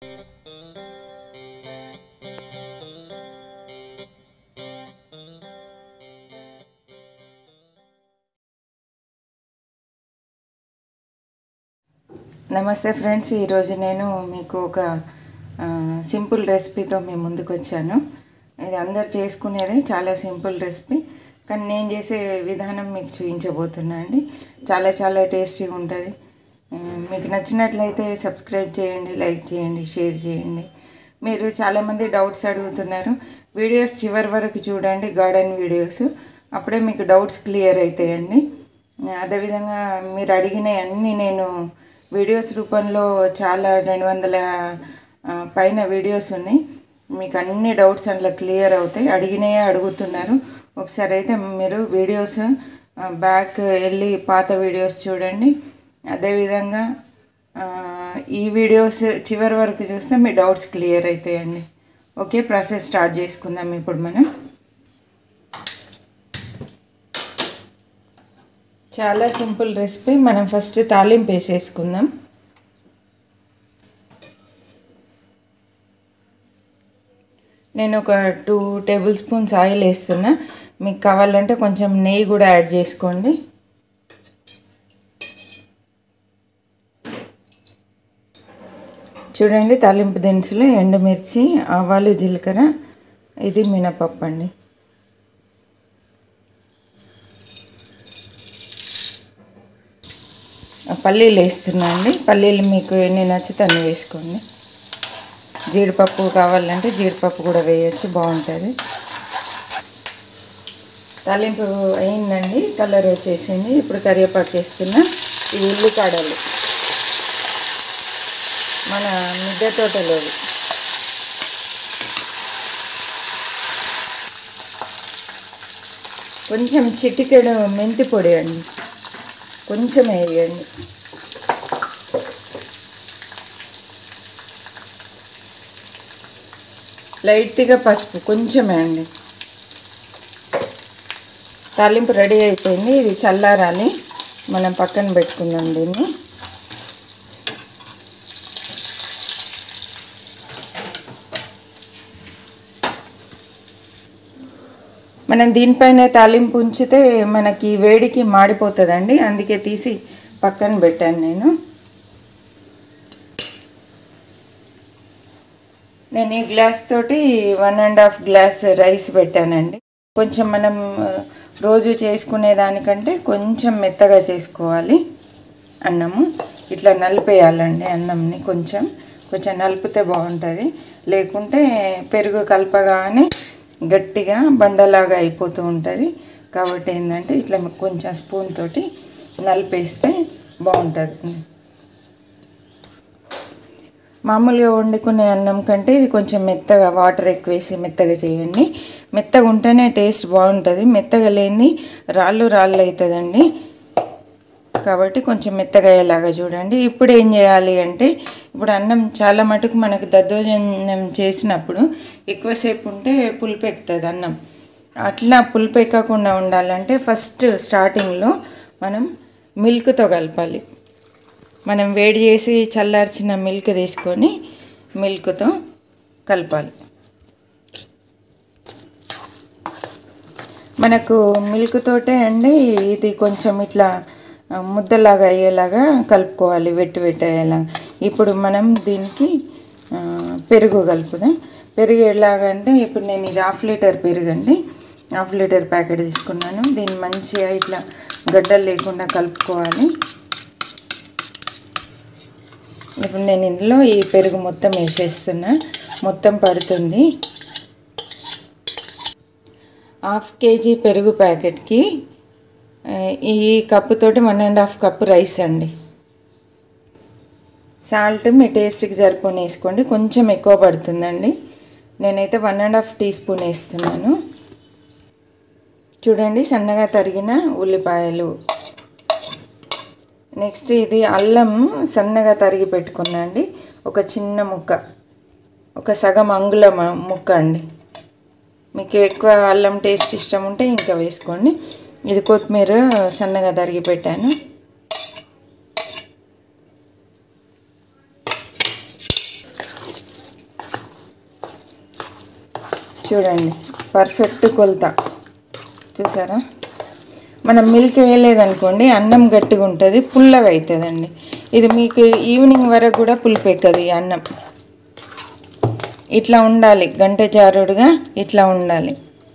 నమస్తే ఫ్రెండ్స్ ఈరోజు నేను మీకు ఒక ఆ, సింపుల్ రెసిపీతో మీ ముందుకు వచ్చాను ఇది అందరు చేసుకునేది చాలా సింపుల్ రెసిపీ కానీ నేను చేసే విధానం మీకు చూపించబోతున్నా అండి చాలా చాలా టేస్టీగా ఉంటుంది ఆ, మీకు నచ్చినట్లయితే సబ్స్క్రైబ్ చేయండి లైక్ చేయండి షేర్ చేయండి మీరు చాలామంది డౌట్స్ అడుగుతున్నారు వీడియోస్ చివరి వరకు చూడండి గార్డెన్ వీడియోస్ అప్పుడే మీకు డౌట్స్ క్లియర్ అవుతాయండి అదేవిధంగా మీరు అడిగిన అన్నీ నేను వీడియోస్ రూపంలో చాలా రెండు వందల ఆ, పైన వీడియోస్ ఉన్నాయి మీకు అన్ని డౌట్స్ అందులో క్లియర్ అవుతాయి అడిగినయే అడుగుతున్నారు ఒకసారి అయితే మీరు వీడియోస్ ఆ, బ్యాక్ వెళ్ళి పాత వీడియోస్ చూడండి అదేవిధంగా ఆ, ఈ వీడియోస్ చివరి వరకు చూస్తే మీ డౌట్స్ క్లియర్ అవుతాయండి ఓకే ప్రాసెస్ స్టార్ట్ చేసుకుందాం ఇప్పుడు మనం చాలా సింపుల్ రెసిపీ మనం ఫస్ట్ తాలింపు వేసేసుకుందాం నేను ఒక టూ టేబుల్ స్పూన్స్ ఆయిల్ వేస్తున్నా మీకు కావాలంటే కొంచెం నెయ్యి కూడా యాడ్ చేసుకోండి చూడండి తాలింపు దినుసులు ఎండుమిర్చి ఆవాలు జీలకర్ర ఇది మినపప్పు అండి పల్లీలు వేస్తున్నా అండి పల్లీలు మీకు ఎన్ని నచ్చితే అన్ని వేసుకోండి జీడిపప్పు కావాలంటే జీడిపప్పు కూడా వేయచ్చు బాగుంటుంది తాలింపు అయిందండి కలర్ వచ్చేసింది ఇప్పుడు కరివేపాకు వేస్తున్నా ఇవి ఉల్లికాడలు మన మిద్దె తోటలోవి కొంచెం చిటికెడు మెంతి పొడి అండి కొంచెం వేయండి లైట్గా పసుపు కొంచెమే అండి తాలింపు రెడీ అయిపోయింది ఇది చల్లారాలి మనం పక్కన పెట్టుకుందాం దీన్ని మనం దీనిపైన తాలింపు ఉంచితే మనకి వేడికి మాడిపోతుందండి అందుకే తీసి పక్కన పెట్టాను నేను నేను ఈ గ్లాస్ తోటి one and half glass rice పెట్టానండి కొంచెం మనం రోజు చేసుకునే దానికంటే కొంచెం మెత్తగా చేసుకోవాలి అన్నము ఇట్లా నలిపేయాలండి అన్నంని కొంచెం కొంచెం నలిపితే బాగుంటుంది లేకుంటే పెరుగు కలపగానే గట్టిగా బండలాగా అయిపోతూ ఉంటుంది కాబట్టి ఏంటంటే ఇట్లా కొంచెం స్పూన్ తోటి నలిపేస్తే బాగుంటుంది మామూలుగా వండుకునే అన్నం కంటే ఇది కొంచెం మెత్తగా వాటర్ ఎక్కువ వేసి మెత్తగా చేయండి మెత్తగా ఉంటేనే టేస్ట్ బాగుంటుంది మెత్తగా లేని రాళ్ళు రాళ్ళు అవుతుందండి కాబట్టి కొంచెం మెత్తగా అయ్యేలాగా చూడండి ఇప్పుడు ఏం చేయాలి అంటే ఇప్పుడు అన్నం చాలా మటుకు మనకు దద్దోజనం చేసినప్పుడు ఎక్కువసేపు ఉంటే పులుపు ఎక్కుతుంది అన్నం అట్లా పులుపు ఎక్కకుండా ఉండాలంటే ఫస్ట్ స్టార్టింగ్లో మనం మిల్క్తో కలపాలి మనం వేడి చేసి చల్లార్చిన మిల్క్ తీసుకొని మిల్క్తో కలపాలి మనకు మిల్క్ తోటే అండి ఇది కొంచెం ఇట్లా ముద్దలాగా అయ్యేలాగా కలుపుకోవాలి వెట్టి వెట్టి అయ్యేలాగా ఇప్పుడు మనం దీనికి పెరుగు కలుపుదాం పెరుగు ఎలాగంటే ఇప్పుడు నేను ఇది హాఫ్ లీటర్ పెరుగు అండి హాఫ్ లీటర్ ప్యాకెట్ తీసుకున్నాను దీన్ని మంచిగా ఇట్లా గడ్డలు లేకుండా కలుపుకోవాలి ఇప్పుడు నేను ఇందులో ఈ పెరుగు మొత్తం వేసేస్తున్నా మొత్తం పడుతుంది హాఫ్ కేజీ పెరుగు ప్యాకెట్కి ఈ కప్పుతోటి one and half cup rice అండి సాల్ట్ మీ టేస్ట్కి సరిపోని వేసుకోండి కొంచెం ఎక్కువ పడుతుందండి నేనైతే one and half teaspoon వేస్తున్నాను చూడండి సన్నగా తరిగిన ఉల్లిపాయలు నెక్స్ట్ ఇది అల్లం సన్నగా తరిగి పెట్టుకున్నాండి ఒక చిన్న ముక్క ఒక సగం అంగుళం ముక్క అండి మీకు ఎక్కువ అల్లం టేస్ట్ ఇష్టం ఉంటే ఇంకా వేసుకోండి ఇది కొత్తిమీర సన్నగా తరిగి పెట్టాను చూడండి పర్ఫెక్ట్ కొలత చూసారా మనం మిల్క్ వేయలేదనుకోండి అన్నం గట్టిగా ఉంటుంది పుల్లగా అవుతుందండి ఇది మీకు ఈవినింగ్ వరకు కూడా పులుపు ఎక్కదు ఈ అన్నం ఇట్లా ఉండాలి గంట జారుడుగా ఇట్లా ఉండాలి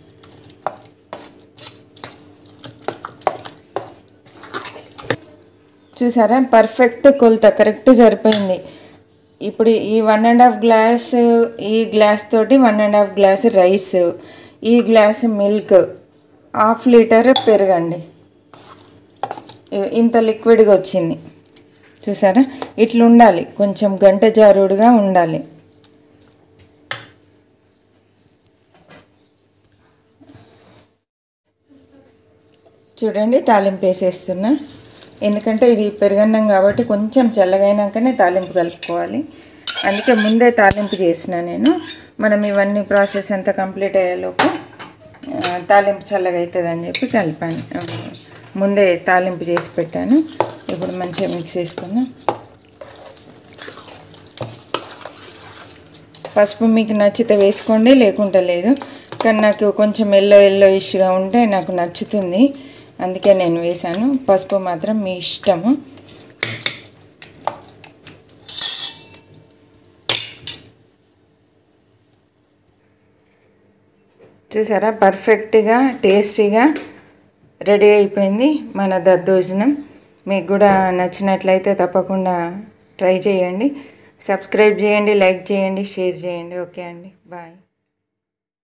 చూసారా పర్ఫెక్ట్ కొలత కరెక్ట్ సరిపోయింది ఇప్పుడు ఈ వన్ అండ్ హాఫ్ గ్లాస్ ఈ గ్లాస్ తోటి one and half glass rice ఈ గ్లాస్ మిల్క్ హాఫ్ లీటర్ పెరగండి ఇ- ఇంత లిక్విడ్గా వచ్చింది చూసారా ఇట్లా ఉండాలి కొంచెం గంట జారుడుగా ఉండాలి చూడండి తాలింపు వేసేస్తున్నా ఎందుకంటే ఇది పెరుగన్నం కాబట్టి కొంచెం చల్లగైనాకనే తాలింపు కలుపుకోవాలి అందుకే ముందే తాలింపు చేసిన నేను మనం ఇవన్నీ ప్రాసెస్ అంతా కంప్లీట్ అయ్యేలోపు ఆ, తాలింపు చల్లగా అవుతుంది అని చెప్పి కలిపాను ఆ, ముందే తాలింపు చేసి పెట్టాను ఇప్పుడు మంచిగా మిక్స్ చేసుకున్నా పసుపు మీకు నచ్చితే వేసుకోండి లేకుంటే లేదు కానీ నాకు కొంచెం ఎల్లో ఎల్లో ఇష్గా ఉంటే నాకు నచ్చుతుంది అందుకే నేను వేశాను పసుపు మాత్రం మీ ఇష్టము చూసారా పర్ఫెక్ట్గా టేస్టీగా రెడీ అయిపోయింది మన దద్దోజనం మీకు కూడా నచ్చినట్లయితే తప్పకుండా ట్రై చేయండి సబ్స్క్రైబ్ చేయండి లైక్ చేయండి షేర్ చేయండి ఓకే అండి బాయ్